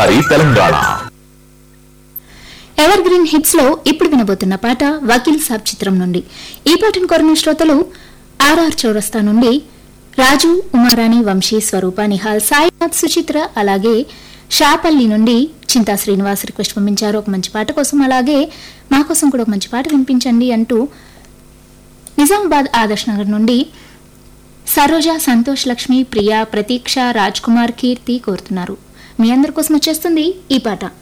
రాజధాని Telangana ever green hits లో ఇప్పుడు వినబోతున్న పాట వకీల్ సాబ్ చిత్రం నుండి ఈ పాటను కోరిన శ్రోతలు ఆర్ఆర్ చౌరస్తా నుండి రాజు ఉమారాణి వంశీ స్వరూప నిహాల్ సాయినాథ్ సుచిత్ర అలాగే షాపల్లి నుండి చింతా శ్రీనివాస్ రిక్వెస్ట్ పంపించారు ఒక మంచి పాట కోసం అలాగే మా కోసం కూడా ఒక మంచి పాట వినిపించండి అంటూ నిజామాబాద్ ఆదర్శ్ నగర్ నుండి సరోజ సంతోష్ లక్ష్మి ప్రియా ప్రతీక్ష రాజ్ కుమార్ కీర్తి కోరుతున్నారు మీ అందరి కోసం వచ్చేస్తుంది ఈ పాట